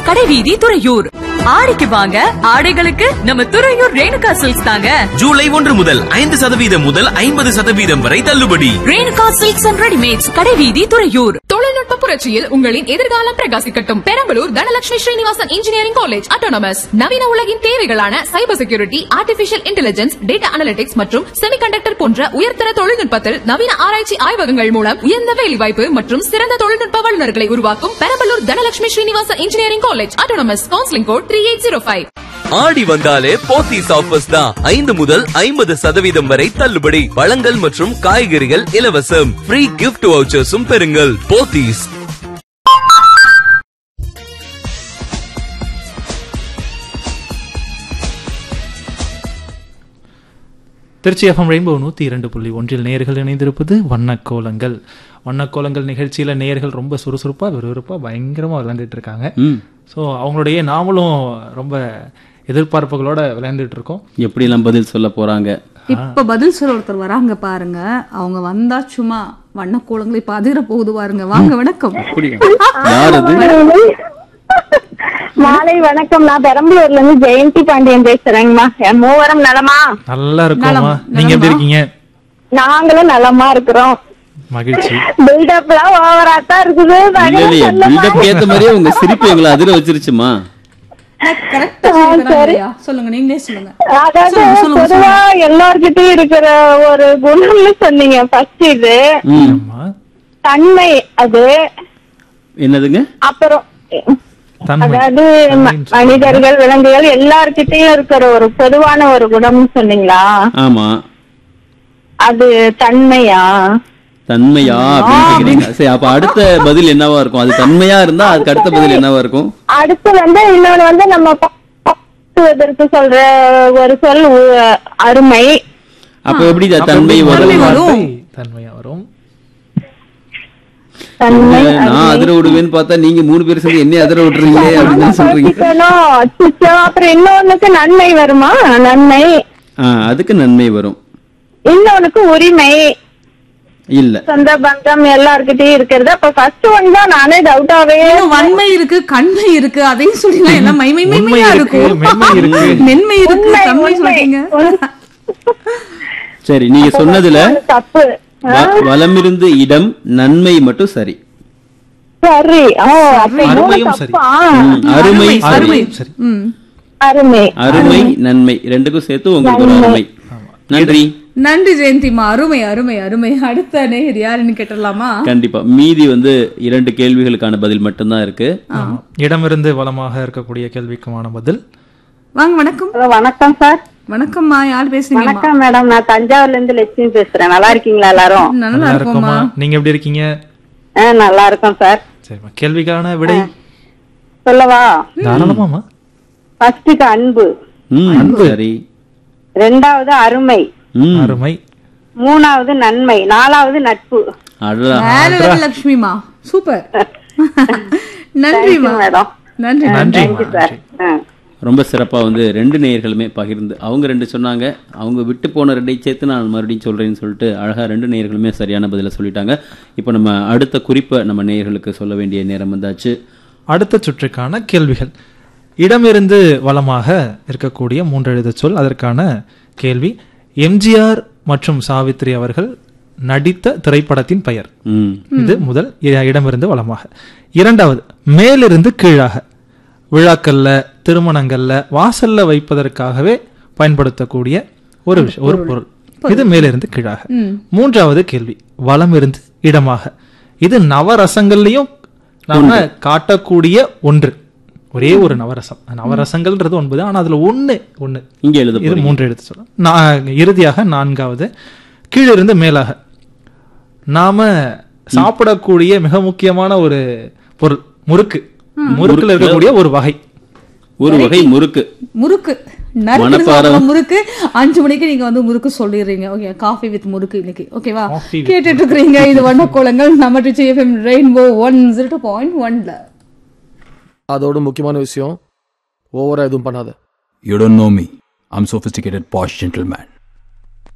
கடைவீதி துறையூர் ஆடிக்கு வாங்க ஆடைகளுக்கு நம்ம துறையூர் ரேணுகா சில்க்ஸ் தாங்க ஜூலை ஒன்று முதல் ஐந்து சதவீதம் முதல் ஐம்பது சதவீதம் வரை தள்ளுபடி ரேணுகா சில்க்ஸ் அண்ட் ரெடிமேட்ஸ் கடைவீதி துறையூர் தொழில்நுட்ப புரட்சியில் உங்களின் எதிர்காலம் பிரகாசிக்கட்டும் Perambalur Dhanalakshmi Srinivasan engineering college autonomous நவீன உலகின் தேவைகளான cyber security artificial intelligence data analytics மற்றும் செமிகண்டக்டர் போன்ற உயர்தர தொழில்நுட்பத்தில் நவீன ஆராய்ச்சி ஆய்வகங்கள் மூலம் உயர்ந்த வேலைவாய்ப்பு மற்றும் சிறந்த தொழில்நுட்ப வல்லுநர்களை உருவாக்கும் Perambalur Dhanalakshmi Srinivasan engineering college autonomous counselling code three eight zero five ஆடி வந்தாலே போத்தீஸ் ஆஃபர்ஸ் தான் ஐந்து முதல் ஐம்பது சதவீதம் வரை தள்ளுபடி பழங்கள் மற்றும் காய்கறிகள் இலவசம் ஃப்ரீ கிஃப்ட் வவுச்சர்ஸும் பெறுங்கள் போத்தீஸ் திருச்சி எஃப்எம் ரெயின்போ நூற்றி இரண்டு புள்ளி ஒன்றில் நேர்கள் இணைந்திருப்பது வண்ணக்கோலங்கள் வண்ணக்கோலங்கள் நிகழ்ச்சியில் நேர்கள் ரொம்ப சுறுசுறுப்பாக விறுவிறுப்பாக பயங்கரமாக விளையாண்டுட்டு இருக்காங்க ஸோ அவங்களுடைய நாமளும் ரொம்ப எதிர்பார்ப்புகளோட விளையாண்டுட்டு இருக்கோம் எப்படிலாம் பதில் சொல்ல போறாங்க இப்ப பதில் சொல்ல ஒருத்தர் வராங்க பாருங்க அவங்க வந்தா சும்மா வண்ணக்கோலங்களை பதிர போகுது பாருங்க வாங்க வணக்கம் அப்படியா யார் அது மாலை வணக்கம் நான் பெரம்பலூர்ல இருந்து ஜெயந்தி பாண்டியன் பேசுறேங்கம்மா என் மூவரம் நலமா நல்லா இருக்கோமா நீங்க எப்படி இருக்கீங்க நாங்களும் நலமா இருக்கிறோம் மகிழ்ச்சி பில்டப் எல்லாம் ஓவரா தான் இருக்குது இல்ல பதில் இல்லையே சொல்லுமா? பில்டப் ஏத்த மாதிரியே உங்க சிரிப்பு எங்களை அதிர வச்சிருச்சுமா கரெக்டா சொல்லுங்க நீங்களே சொல்லுங்க அதாவது சொல்லுங்க, சொல்லுங்க, பொதுவா எல்லார்கிட்டயும் இருக்கிற ஒரு குணம்னு சொன்னீங்க ஃபர்ஸ்ட் இது ம் ஆமா தன்மை அது என்னதுங்க அப்புறம் தன்மை அதாவது ம- மனிதர்கள் விலங்குகள் எல்லார்கிட்டயும் இருக்கிற ஒரு பொதுவான ஒரு குணம்னு சொன்னீங்களா ஆமா அது தன்மையா தன்மையா அப்படின்னு கேக்குறீங்க சரி அப்ப அடுத்த பதில் என்னவா இருக்கும் அது தன்மையா இருந்தா அதுக்கு அடுத்த பதில் என்னவா இருக்கும் அடுத்து வந்து இன்னொன்னு வந்து நம்ம பாத்துவதற்கு சொல்ற ஒரு சொல் உ- அருமை அப்ப எப்படி இந்த தன்மை வரும் வார்த்தை தன்மையா வரும் தன்மை நான் அதிர விடுவேன்னு பார்த்தா நீங்க மூணு பேர் சேர்ந்து என்ன அதிர விட்டுறீங்களே அப்படின்னு சொல்றீங்க பகுத்திக்கணும். அச்சச்சோ, அப்புறம் இன்னொன்னுக்கு நன்மை வருமா நன்மை ஆ அதுக்கு நன்மை வரும் இன்னொன்னுக்கு உரிமை இல்ல சொந்த பந்தம் எல்லார்கிட்டயும் இருக்கிறது அப்ப ஃபர்ஸ்ட் ஒன் தான் நானே டவுட்டாவே இன்னும் வன்மை இருக்கு கண்மை இருக்கு அதையும் சொல்றீங்க எல்லாம் மைமை உண்மை மைமையா இருக்கு, இருக்கும் மென்மை இருக்கு. மென்மை இருக்கு உண்மை, தன்மை உண்மை. சொல்றீங்க சரி நீங்க சொன்னதுல தப்பு வ- வலமிருந்து இடம் நன்மை மட்டும் சரி சரி ஓ அப்ப மூணு அருமையும் சரி. தப்பா ம், அருமை சரி அருமை சரி ம் அருமை அருமை நன்மை ரெண்டுக்கும் சேர்த்து உங்களுக்கு ஒரு அருமை நன்றி நன்றி ஜெயந்திமா அருமை அருமை அருமை அடுத்த நேயர் யாருன்னு கேட்டலாமா கண்டிப்பா மீதி வந்து இரண்டு கேள்விகளுக்கான பதில் மட்டும்தான் இருக்கு ஆமா. இடமிருந்து வளமாக இருக்கக்கூடிய கேள்விக்குமான பதில் வாங்க வணக்கம் ஹலோ வணக்கம் சார் வணக்கம்மா யார் பேசுறீங்கம்மா வணக்கம் மேடம் நான் தஞ்சாவூர்ல இருந்து லட்சுமி பேசுறேன் நல்லா இருக்கீங்களா எல்லாரும் நல்லா நல்லா இருக்கோம்மா இருக்கோமா நீங்க எப்படி இருக்கீங்க ஆ, நல்லா இருக்கோம் சார் சரிம்மா கேள்விக்கான விடை சொல்லவா தாராளமாமா ஃபர்ஸ்டுக்கு அன்பு ம் சரி ரெண்டாவது அருமை ம் அருமை மூணாவது நன்மை நாலாவது நட்பு அடடா வேற லட்சுமிமா சூப்பர் நன்றிமா மேடம் நன்றி நன்றி சார் ஆ. ரொம்ப சிறப்பா வந்து ரெண்டு நேயர்களுமே பகிர்ந்து அவங்க ரெண்டு சொன்னாங்க அவங்க விட்டு போன ரெண்டையும் சேர்த்து நான் மறுபடியும் சொல்றேன்னு சொல்லிட்டு அழகா ரெண்டு நேயர்களுமே சரியான பதில சொல்லிட்டாங்க இப்போ நம்ம அடுத்த குறிப்பை நம்ம நேயர்களுக்கு சொல்ல வேண்டிய நேரம் வந்தாச்சு அடுத்த சுற்றுக்கான கேள்விகள் இடமிருந்து வளமாக இருக்கக்கூடிய மூன்றெழுத சொல் அதற்கான கேள்வி எம்ஜிஆர் மற்றும் சாவித்ரி அவர்கள் நடித்த திரைப்படத்தின் பெயர் ம் இது முதல் இ- இடமிருந்து வளமாக இரண்டாவது மேலிருந்து கீழாக விழாக்கள்ல திருமணங்கள்ல வாசல்ல வைப்பதற்காகவே பயன்படுத்தக்கூடிய ஒரு விஷயம் ஒரு பொருள் இது மேலிருந்து கீழாக மூன்றாவது கேள்வி வலம் இருந்து இடமாக இது நவரசங்கள்லயும் நாம காட்டக்கூடிய ஒன்று ஒரே ஒரு நவரசம் நவரசங்கள்ன்றது ஒன்பது ஆனா அதுல ஒண்ணு ஒண்ணு இங்க எழுத இது போறீங்க. மூன்று எடுத்து சொல்லலாம் நான் இறுதியாக நான்காவது கீழிருந்து மேலாக நாம சாப்பிடக்கூடிய மிக முக்கியமான ஒரு பொருள் முறுக்கு முறுக்குல இருக்கக்கூடிய ஒரு வகை ஒரு வகை முறுக்கு முறுக்கு நறுக்கு மணப்பாறை. சாப்பிடுற முறுக்கு அஞ்சு மணிக்கு நீங்க வந்து முறுக்கு சொல்லிடுறீங்க ஓகே காஃபி வித் முறுக்கு இன்னைக்கு ஓகேவா Coffee with கேட்டுட்டு இருக்கிறீங்க இது வண்ணக்கோலங்கள் நம்ம Trichy FM rainbow one zero two point ஒன்ல அதோட முக்கியமான விஷயம் ஓவரா எதுவும் பண்ணாத You don't know me. I'm sophisticated posh gentleman.